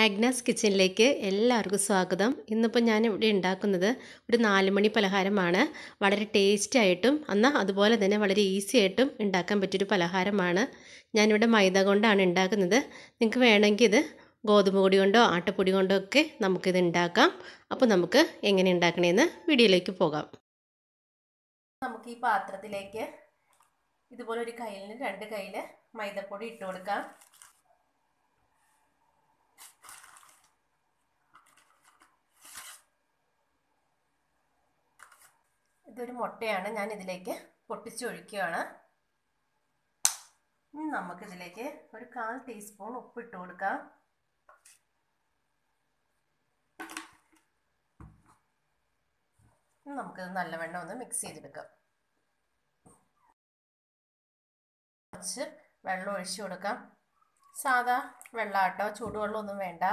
Agnes കിച്ചണിലേക്ക് എല്ലാവർക്കും സ്വാഗതം ഇന്നിപ്പോൾ ഞാൻ ഇവിടെ ഉണ്ടാക്കുന്നത് ഒരു നാലുമണി പലഹാരമാണ് വളരെ ടേസ്റ്റി ആയിട്ടും എന്നാൽ അതുപോലെ തന്നെ വളരെ ഈസി ആയിട്ടും ഉണ്ടാക്കാൻ പറ്റിയൊരു പലഹാരമാണ് ഞാനിവിടെ മൈദ കൊണ്ടാണ് ഉണ്ടാക്കുന്നത് നിങ്ങൾക്ക് വേണമെങ്കിൽ ഇത് ഗോതമ്പ് പൊടി കൊണ്ടോ ആട്ടപ്പൊടി കൊണ്ടോ ഒക്കെ നമുക്കിത് ഉണ്ടാക്കാം അപ്പോൾ നമുക്ക് എങ്ങനെ ഉണ്ടാക്കണേന്ന് വീഡിയോയിലേക്ക് പോകാം നമുക്ക് ഈ പാത്രത്തിലേക്ക് ഇതുപോലെ ഒരു കയ്യിൽ രണ്ട് കയ്യിൽ മൈദപ്പൊടി ഇട്ട് കൊടുക്കാം ഇതൊരു മുട്ടയാണ് ഞാൻ ഇതിലേക്ക് പൊട്ടിച്ചൊഴിക്കുകയാണ് ഇനി നമുക്കിതിലേക്ക് ഒരു കാൽ ടീസ്പൂൺ ഉപ്പ് ഇട്ട് കൊടുക്കാം നമുക്കിത് നല്ലവണ്ണം ഒന്ന് മിക്സ് ചെയ്തെടുക്കാം കുറച്ച് വെള്ളം ഒഴിച്ചു കൊടുക്കാം സാധാ വെള്ളമാട്ടോ ചൂടുവെള്ളമൊന്നും വേണ്ട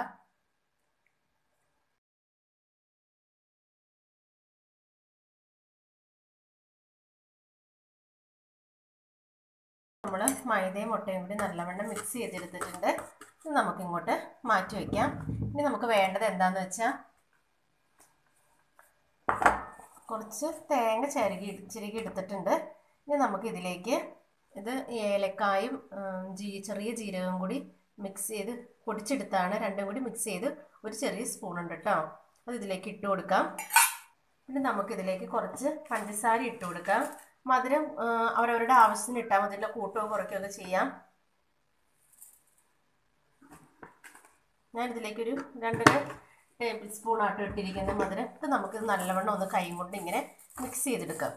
നമ്മൾ മൈദയും മുട്ടയും കൂടി നല്ലവണ്ണം മിക്സ് ചെയ്തെടുത്തിട്ടുണ്ട് ഇത് നമുക്കിങ്ങോട്ട് മാറ്റി വയ്ക്കാം ഇനി നമുക്ക് വേണ്ടത് എന്താണെന്ന് വെച്ചാൽ കുറച്ച് തേങ്ങ ചിരകി ചിരകി എടുത്തിട്ടുണ്ട് ഇനി നമുക്കിതിലേക്ക് ഇത് ഏലക്കായും ജീ ചെറിയ ജീരകവും കൂടി മിക്സ് ചെയ്ത് പൊടിച്ചെടുത്താണ് രണ്ടും കൂടി മിക്സ് ചെയ്ത് ഒരു ചെറിയ സ്പൂൺ ഉണ്ട് കേട്ടോ അത് ഇതിലേക്ക് ഇട്ട് കൊടുക്കാം പിന്നെ നമുക്കിതിലേക്ക് കുറച്ച് പഞ്ചസാര ഇട്ട് കൊടുക്കാം മധുരം അവരവരുടെ ആവശ്യത്തിന് ഇട്ടാൽ മതി കൂട്ടുകയോ കുറയ്ക്കുകയോ ഒക്കെ ചെയ്യാം ഞാൻ ഇതിലേക്കൊരു രണ്ടര ടേബിൾ സ്പൂൺ ആയിട്ട് ഇട്ടിരിക്കുന്ന മധുരം ഇത് നമുക്കിത് നല്ലവണ്ണം ഒന്ന് കൈ കൊണ്ട് ഇങ്ങനെ മിക്സ് ചെയ്തെടുക്കാം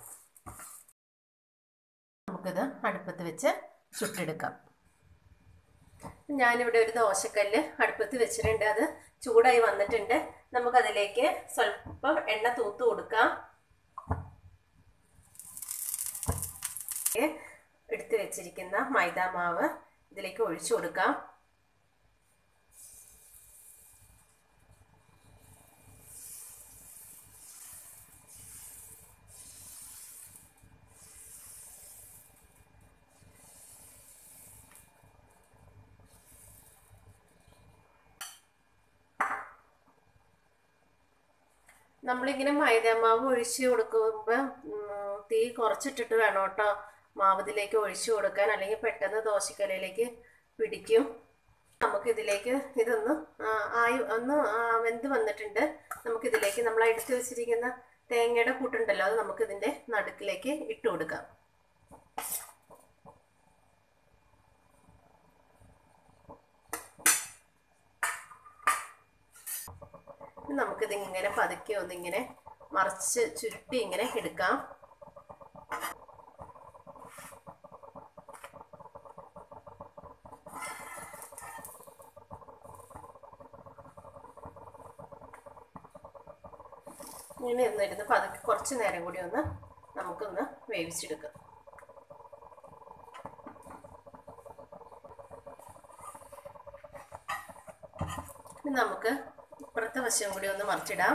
നമുക്കിത് അടുപ്പത്ത് വെച്ച് ചുട്ടെടുക്കാം ഞാനിവിടെ ഒരു ദോശക്കല്ല് അടുപ്പത്ത് വെച്ചിട്ടുണ്ട് അത് ചൂടായി വന്നിട്ടുണ്ട് നമുക്കതിലേക്ക് സ്വല്പം എണ്ണ തൂത്ത് കൊടുക്കാം എടുത്തു വെച്ചിരിക്കുന്ന മൈദ മാവ് ഇതിലേക്ക് ഒഴിച്ചു കൊടുക്കാം നമ്മളിങ്ങനെ മൈദാമാവ് ഒഴിച്ച് കൊടുക്കുമ്പോൾ തീ കുറച്ചിട്ടിട്ട് വേണം കേട്ടോ മാവ് ഇതിലേക്ക് ഒഴിച്ചു കൊടുക്കാൻ അല്ലെങ്കിൽ പെട്ടെന്ന് ദോശക്കലയിലേക്ക് പിടിക്കും നമുക്കിതിലേക്ക് ഇതൊന്ന് ആയി ഒന്ന് വെന്ത് വന്നിട്ടുണ്ട് നമുക്കിതിലേക്ക് നമ്മൾ എടുത്തു വെച്ചിരിക്കുന്ന തേങ്ങയുടെ കൂട്ടുണ്ടല്ലോ അത് നമുക്കിതിൻ്റെ നടുക്കിലേക്ക് ഇട്ട് കൊടുക്കാം നമുക്കിത് ഇങ്ങനെ പതുക്കെ ഒന്നിങ്ങനെ മറിച്ച് ചുരുട്ടി ഇങ്ങനെ എടുക്കാം ഇങ്ങനെ ഒന്നിരുന്ന് പതുക്കെ കുറച്ച് നേരം കൂടി ഒന്ന് നമുക്കൊന്ന് വേവിച്ചെടുക്കാം നമുക്ക് ഇപ്പുറത്തെ വശം കൂടി ഒന്ന് മറിച്ചിടാം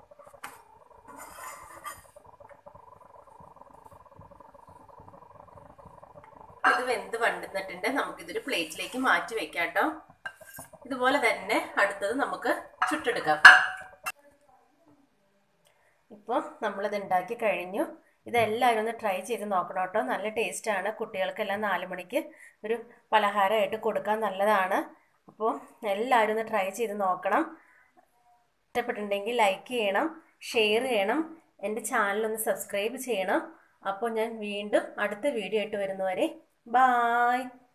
ഇത് വെന്ത് വണ്ടുന്നിട്ടുണ്ട് നമുക്കിതൊരു പ്ലേറ്റിലേക്ക് മാറ്റി വെക്കാം കേട്ടോ ഇതുപോലെ തന്നെ അടുത്തത് നമുക്ക് ചുട്ടെടുക്കാം ഇപ്പോൾ നമ്മളിത് ഉണ്ടാക്കി കഴിഞ്ഞു ഇതെല്ലാവരും ഒന്ന് ട്രൈ ചെയ്ത് നോക്കണം കേട്ടോ നല്ല ടേസ്റ്റാണ് കുട്ടികൾക്കെല്ലാം നാല് മണിക്ക് ഒരു പലഹാരമായിട്ട് കൊടുക്കാൻ നല്ലതാണ് അപ്പോൾ എല്ലാവരും ഒന്ന് ട്രൈ ചെയ്ത് നോക്കണം ഇഷ്ടപ്പെട്ടിട്ടുണ്ടെങ്കിൽ ലൈക്ക് ചെയ്യണം ഷെയർ ചെയ്യണം എൻ്റെ ചാനലൊന്ന് സബ്സ്ക്രൈബ് ചെയ്യണം അപ്പോൾ ഞാൻ വീണ്ടും അടുത്ത വീഡിയോ ആയിട്ട് വരുന്നവരെ ബായ്